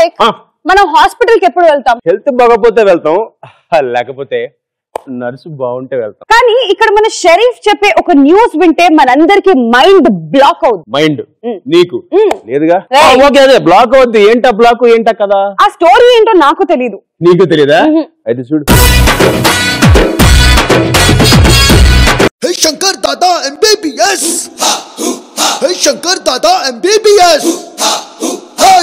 Like ఆ. మనం hospital కి ఎప్పుడు వెళ్తాం హెల్త్ బాగపోతే వెళ్తాం లేకపోతే నర్సు బాగుంటే వెళ్తాం కానీ ఇక్కడ మన షరీఫ్ చెప్పే ఒక న్యూస్ వింటే మనందరికి మైండ్ బ్లాక్ అవుతుంది మైండ్ మ్. నీకు మ్. లేదుగా Right. ఆ, ఓకే అదే బ్లాక్ అవుద్ది ఏంటా బ్లాక్ ఏంటా కదా ఆ స్టోరీ ఏంటో నాకు తెలీదు నీకు తెలియదా మ్హూ. అయితే చూడు Hey Shankar Dada MBBS. Hey Shankar Dada MBBS. Hey.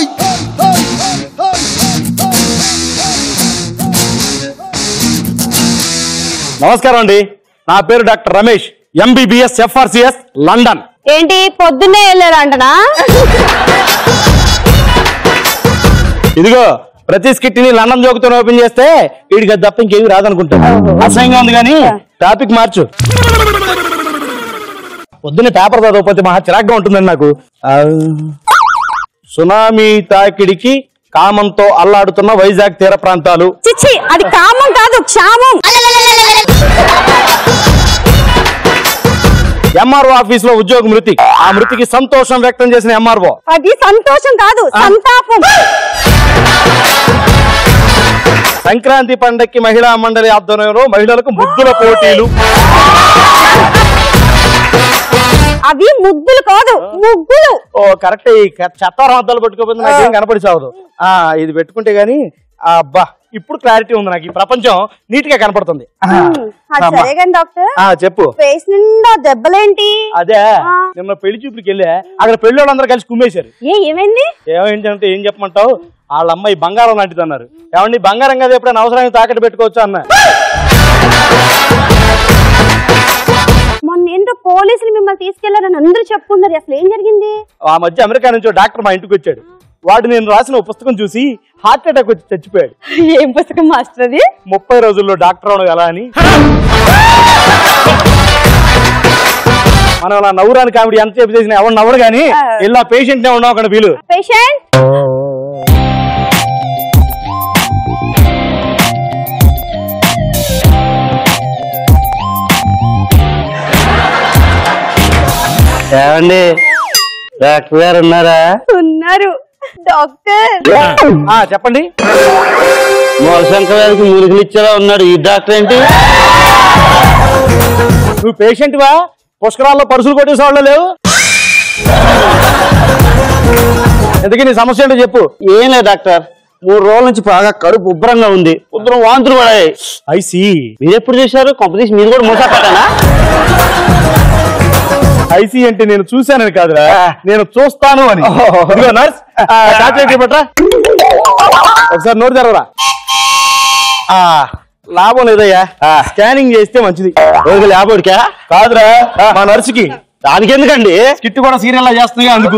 నమస్కారం అండి నా పేరు doctor Ramesh MBBS FRCS London ఏంటి పొద్దున్నే వెళ్ళారంటనా ఇదిగో ప్రతి స్కిట్ ని లండన్ జోకుతో ఓపెన్ చేస్తే వీడికి అది తప్ప ఇంకేమి రాదనుకుంటాను అసహ్యంగా ఉంది కానీ టాపిక్ మార్చు పొద్దున్నే పేపర్ చదవకపోతే మహా చిరాగ్గా ఉంటుందండి నాకు ఆ, సునామీ తాకిడికి కామంతో అల్లాడుతున్న వైజాగ్ తీర ప్రాంతాలు చిచ్చి అది కామం కాదు క్షామం ఎంఆర్ఓ ఆఫీస్ లో ఉద్యోగ మృతి ఆ మృతికి సంతోషం వ్యక్తం చేసిన ఎంఆర్ఓ అది సంతోషం కాదు సంతాపం సంక్రాంతి పండక్కి మహిళా మండలి ఆధ్వర్యంలో మహిళలకు ముద్దుల పోటీలు అవి ముద్దులు కాదు ముగ్గులు ఓ కరెక్ట్ ఈ క- చెత్తారం అద్దాలు పెట్టుకోకపోతే నాకేం కనపడి చావదు ఆ ఇది పెట్టుకుంటే గానీ ఆ, అబ్బా ఇప్పుడు క్లారిటీ ఉంది నాకు ఈ ప్రపంచం నీట్ గా కనపడుతుంది అది అమ్మా. సరే కానీ డాక్టర్ ఆ చెప్పు ఫేస్ నిండా దెబ్బలేంటి అదే ఆ. నిన్న పెళ్లి చూపులకి వెళ్ళా అక్కడ పెళ్లి వాళ్ళందరూ కలిసి కుమ్మేశారు ఏ ఏమైంది ఏమైందంటే ఏం చెప్పమంటావు వాళ్ళ అమ్మాయి బంగారం లాంటిది అన్నారు ఏమండి బంగారం కదా ఎప్పుడైనా అవసరానికి తాకట్టు పెట్టుకోవచ్చు అన్న మొన్న ఏంటో పోలీసులు మిమ్మల్ని తీసుకెళ్లారని అందరూ చెప్పుకున్నారు అసలు ఏం జరిగింది ఆ మధ్య అమెరికా నుంచి ఓ డాక్టర్ మా ఇంటికి వచ్చాడు వాడు నేను రాసిన ఓ పుస్తకం చూసి హార్ట్ అటాక్ వచ్చి చచ్చిపోయాడు ఏం పుస్తకం మాస్టర్ అది ముప్పై రోజుల్లో డాక్టర్ అవడం ఎలా అని మనం నా నవ్వురాని కామెడీ ఎంత చెప్పి చేసిన ఎవరు నవ్వరు కానీ ఆ. ఇలా పేషెంట్ నే ఉన్నావు అక్కడ వీలు పేషెంట్ ఏమండి డాక్టర్ గారు ఉన్నారా ఉన్నారు డాక్టర్ ఆ, చెప్పండి మూలశంకర్ గారికి మూలికలు ఇచ్చేలా ఉన్నాడు ఈ డాక్టర్ ఏంటి నువ్వు పేషెంట్ వా పుష్కరాల్లో పరుసులు కొట్టేసే వాళ్ళు లేవు ఎందుకని నీ సమస్య ఏంటో చెప్పు ఏం లేదు డాక్టర్ మూడు రోజుల నుంచి బాగా కడుపు ఉబ్బరంగా ఉంది ఉబ్బరం వాంతులు పడాయి ఐసి మీరు ఎప్పుడు చేశారు కంపెనీస్ మీరు కూడా మోసా పడ్డానా ఐసి అంటే నేను చూశానని కాదురా నేను చూస్తాను అని ఇదిగో నర్స్ ఆ, చాక్లెట్ ఇవ్వట్రా ఒకసారి నోరు తెరవరా ఆ, లాభం లేదయ్యా స్కానింగ్ చేస్తే మంచిది రోజు లేబోడికా కాదురా మా నర్సుకి దానికి ఎందుకండి కిట్ కూడా సీరియల్ చేస్తుంది అందుకు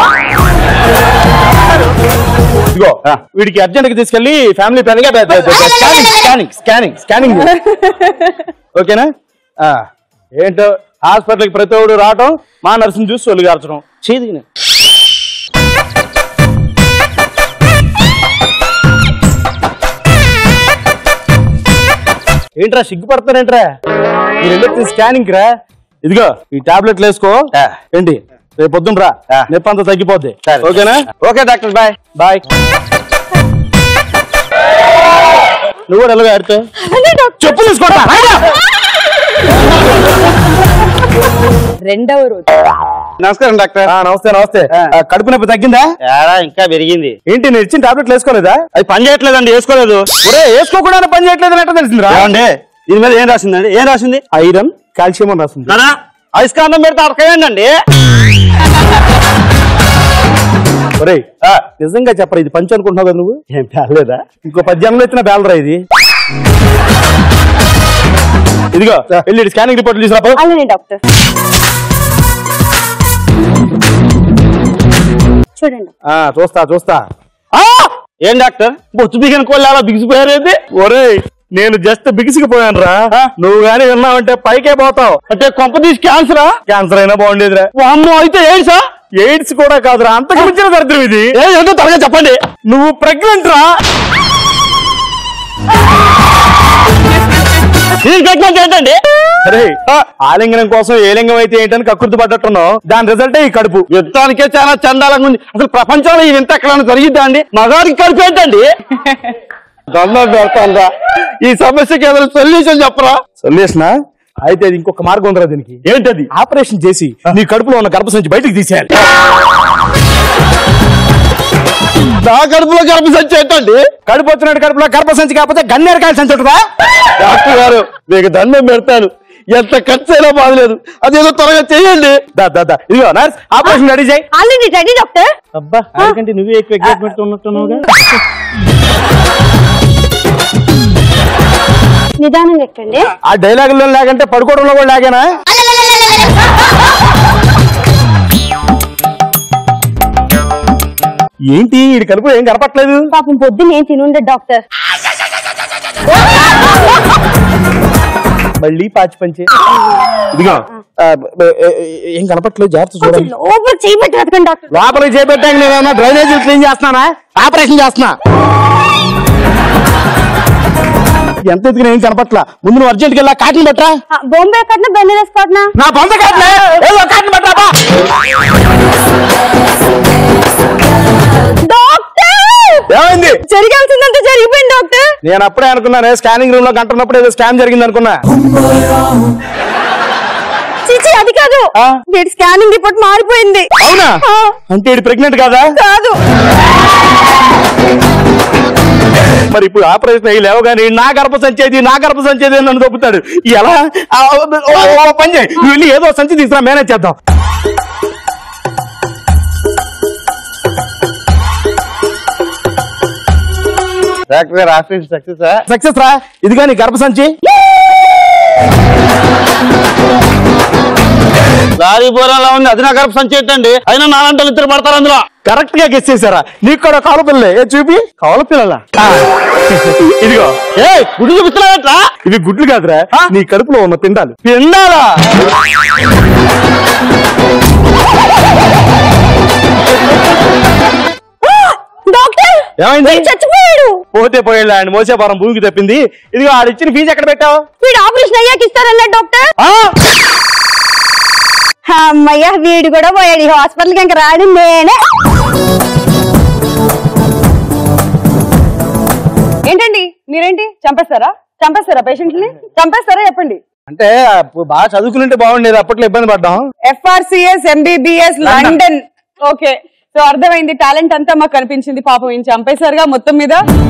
ఇదిగో వీడికి అర్జెంట్ గా తీసుకెళ్లి ఫ్యామిలీ ప్లాన్ గా స్కానింగ్ స్కానింగ్ స్కానింగ్ స్కానింగ్ ఓకేనా ఆ, ఏంటో హాస్పిటల్కి ప్రతి ఒడు రావటం మా నర్సుని చూసి ఒళ్ళు గార్చడం చేదిగిన ఏంట్రా సిగ్గుపడుతున్నారేంట్రా మీరు వెళ్ళి స్కానింగ్ రా ఇదిగో ఈ టాబ్లెట్లు వేసుకో ఏంటి రేపు పొద్దున్న రా నొప్పి అంతా తగ్గిపోద్ది ఓకేనా ఓకే డాక్టర్ బాయ్ బాయ్ నువ్వు కూడా ఎలాగో ఆడితే చెప్పు తీసుకోరా రెండవ రోజు నమస్కారం డాక్టర్ నమస్తే నమస్తే ఆ, కడుపు నొప్పి తగ్గిందా ఏడా ఇంకా పెరిగింది ఏంటి నేను ఇచ్చిన టాబ్లెట్లు వేసుకోలేదా అది పని చేయట్లేదండి వేసుకోలేదు ఒరే వేసుకోకుండా పని చేయట్లేదు ఎట్లా తెలిసిందిరా ఏమండి దీని మీద ఏం రాసిందండి ఏం రాసింది ఐరన్ కాల్షియం అని రాస్తుంది నానా అయస్కాంతం పెడితే అడకయండి ఒరేయ్ నిజంగా చెప్పరా ఇది పంచి అనుకుంటున్నావు కదా నువ్వు ఏం పేర్లేదా ఇంకో పద్యంలో ఎత్తిన బేలరా ఇది ఇదిగో వెళ్ళి స్కానింగ్ రిపోర్ట్ తీసుకురా అలానే డాక్టర్ చూడండి ఆ, చూస్తా చూస్తా ఆ! ఏం డాక్టర్ బొత్తు బిగిన కోళ్ళు అలా బిగిసిపోయారు ఏంటి ఒరేయ్ నేను జస్ట్ బిగిసిపోయాను రా నువ్వు గానీ విన్నావంటే పైకే పోతావు అంటే కొంప తీసి క్యాన్సరా క్యాన్సర్ అయినా బాగుండేదిరా వామ్మో అయితే ఏడ్సా ఎయిడ్స్ కూడా కాదురా అంతకు మించిన దరిద్రం ఇది ఏ ఏంటో త్వరగా చెప్పండి నువ్వు ప్రెగ్నెంట్ రా ఇది కట్టినట్టు ఏంటండి అరే ఆలింగనం కోసం ఏ లింగం అయితే ఏంటని కక్కుర్తి పడ్డట్టున్నావు దాని రిజల్టే ఈ కడుపు యుద్ధానికే చాలా చండాలంగా ఉంది అసలు ప్రపంచంలో ఇది ఎంత ఎక్కడైనా జరిగిద్దా అండి మగాడికి కలిపి ఏంటండి దండం పెడతాందా ఈ సమస్యకి ఏదైనా సొల్యూషన్ చెప్పరా సొల్యూషనా అయితే అది ఇంకొక మార్గం ఉందిరా దీనికి ఏంటది ఆపరేషన్ చేసి నీ కడుపులో ఉన్న గర్భసంచి బయటికి తీసేయాలి నా కడుపులో గర్భ సంచి ఏంటండి కడుపు వచ్చినట్టు కడుపులో గర్భసంచి కాకపోతే గన్నేరకాయ సంచి ఉంటుందా డాక్టర్ గారు మీకు దండం పెడతాను ఎంత ఖర్చు అయినా బాధలేదు అదేదో త్వరగా చేయండి దా దా దా ఇదిగో నర్స్ ఆపరేషన్ రెడీ చేయి ఆల్రెడీ రెడీ డాక్టర్ అబ్బా ఎందుకంటే నువ్వే ఎక్కువ ఎగ్జైట్మెంట్ ఉన్నట్టున్నావుగా నిదానంగా ఎక్కండి ఆ డైలాగుల్లో లేకంటే పడుకోవడంలో కూడా లాగేనా ఏంటి ఈ కడుపు ఏం కనపట్లేదు పాపం పొద్దున్న ఏం తినుండే డాక్టర్ మళ్ళీ పాచి పంచి ఇదిగో ఆ, బ- ఏ- ఏ- ఏం కనపట్లేదు జాగ్రత్త కొంచెం చూడండి లోపల చేయబెట్టి వెతకండి డాక్టర్ లోపలికి చేపెట్టాక నేను ఏమన్నా డ్రైనేజ్ క్లీన్ చేస్తున్నానా ఆపరేషన్ చేస్తున్నా ఎంత ఎత్తుకుని ఏం కనపట్ల ముందు నువ్వు అర్జెంట్కి వెళ్ళా కాటన్ పట్టరా ఆ, బొంబే కట్టిన బెన్నెలస్ కట్టినా నా బొంద కాటలే ఏదో కాటన్ పట్టరా బా. డాక్టర్ ఏమైంది జరిగాల్సిందంతా జరిగిపోయింది డాక్టర్ నేను అప్పుడే అనుకున్నాను స్కానింగ్ రూమ్ లో గంట ఉన్నప్పుడు ఏదో స్కామ్ జరిగింది అనుకున్నా చిచి అది కాదు ఆ? వీడి స్కానింగ్ రిపోర్ట్ మారిపోయింది అవునా ఆ, అంటే ఇది ప్రెగ్నెంట్ కాదా కాదు మరి ఇప్పుడు ఆపరేషన్ అయ్యి లేవగానే నా గర్భ సంచేది నా గర్భ సంచేది అని నన్ను దొప్పుతాడు ఎలా ఆ, ఓ, ఓ, ఓ పని చేయి నువ్వు వెళ్ళి ఏదో సంచి తీసుకురా మేనేజ్ చేద్దాం డాక్టర్ గారు ఆపరేషన్ సక్సెస్ సక్సెస్ రా ఇదిగా నీ గర్భ సంచి లారీ బోరాలా ఉంది అది నా గర్భ సంచి ఏంటండి అయినా నాలంటలు ఇద్దరు పడతారు అందులో కరెక్ట్ గా గెస్ చేశారా నీకు కూడా కాలు పిల్లలే ఏ చూపి కవల పిల్లల ఇదిగో ఏ గుడి చూపిస్తున్నావట్రా ఇవి గుడ్లు కాదురా నీ కడుపులో ఉన్న పిండాలు పిండాలా డాక్టర్ ఏమైంది వీడు చచ్చిపోయాడు పోతే పోయేలా ఆయన మోసే భారం భూమికి తప్పింది ఇదిగో ఆడిచ్చిన ఫీజు ఎక్కడ పెట్టావు వీడు ఆపరేషన్ అయ్యాక ఇస్తారన్నా డాక్టర్ ఆ? అమ్మయ్య వీడు కూడా పోయాడు ఈ హాస్పిటల్కి ఇంకా రాడు నేనే ఏంటండి మీరేంటి చంపేస్తారా చంపేస్తారా పేషెంట్స్ ని చంపేస్తారా చెప్పండి అంటే అప్పుడు బాగా చదువుకునింటే బాగుండేది అప్పట్లో ఇబ్బంది పడ్డాం FRCS MBBS London okay so అర్థమైంది టాలెంట్ అంతా మాకు కనిపించింది పాపం ఈయన చంపేశారుగా మొత్తం మీద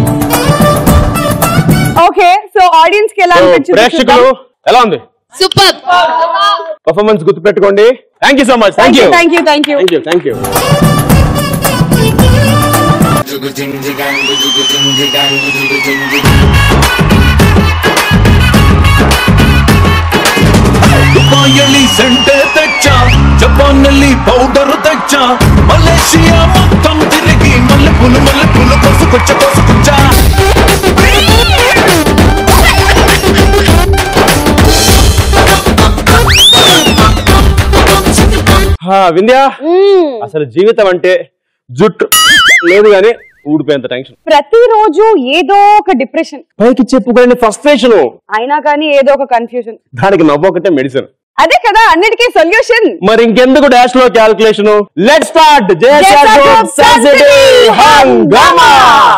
ఓకే సో ఆడియన్స్ కి ఎలా అనిపించింది ప్రేక్షకులు ఎలా ఉంది సూపర్ పర్ఫార్మెన్స్ గుర్తుపెట్టుకోండి thank you so much thank you thank you thank you thank you thank you దుబాయలి సెంటే తెచ్చా జపానలి పౌడర్ తెచ్చా మలేషియా మొత్తం తిరిగి మల్లెపూలు మల్లెపూలు కోసుకొచ్చ కోసుకొచ్చా వింధ్యా అసలు జీవితం అంటే జుట్టు లేదు కానీ ఊడిపోయేంత టెన్షన్ ప్రతిరోజు ఏదో ఒక డిప్రెషన్ పైకి చెప్పుకోలేని ఫ్రస్ట్రేషన్ అయినా కానీ ఏదో ఒక కన్ఫ్యూజన్ దానికి నవ్వు ఒకటే మెడిసిన్ అదే కదా అన్నిటికీ సొల్యూషన్ మరి ఇంకెందుకు డాష్ లో క్యాల్కులేషన్ లెట్ స్టార్ట్ హంగామా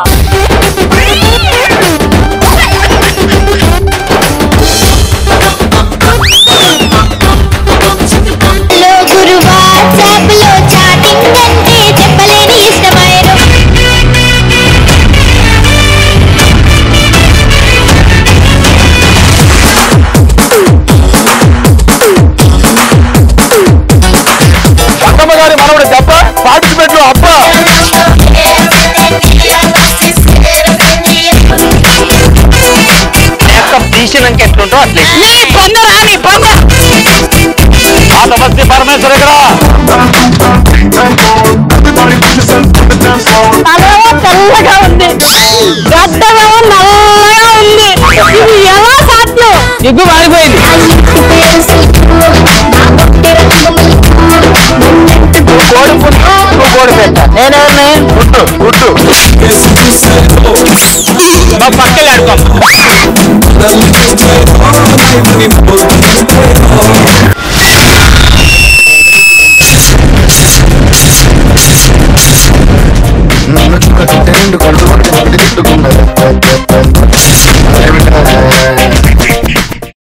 లో గురు వాట్సాప్ లో చాటింగ్ అంటే చెప్పలేని ఇష్టమైన అక్కమ్మ గారి మనవడు దెబ్బ పార్టిసిపేట్ లో అబ్బా తీసినాక ఎట్లుంటో అట్లే నీ పొందరా నీ పొంద ఆ సమస్య పరమేశ్వర ఇక్కడ తలేమో తెల్లగా ఉంది గడ్డమేమో నల్లగా ఉంది ఇది ఎలా సాధ్యం సిగ్గు మారిపోయింది కోడి పుట్టు నువ్వు కోడి పెట్ట నేనే గుట్టు గుట్టు మా పక్కలే ఆడుకోం నింపు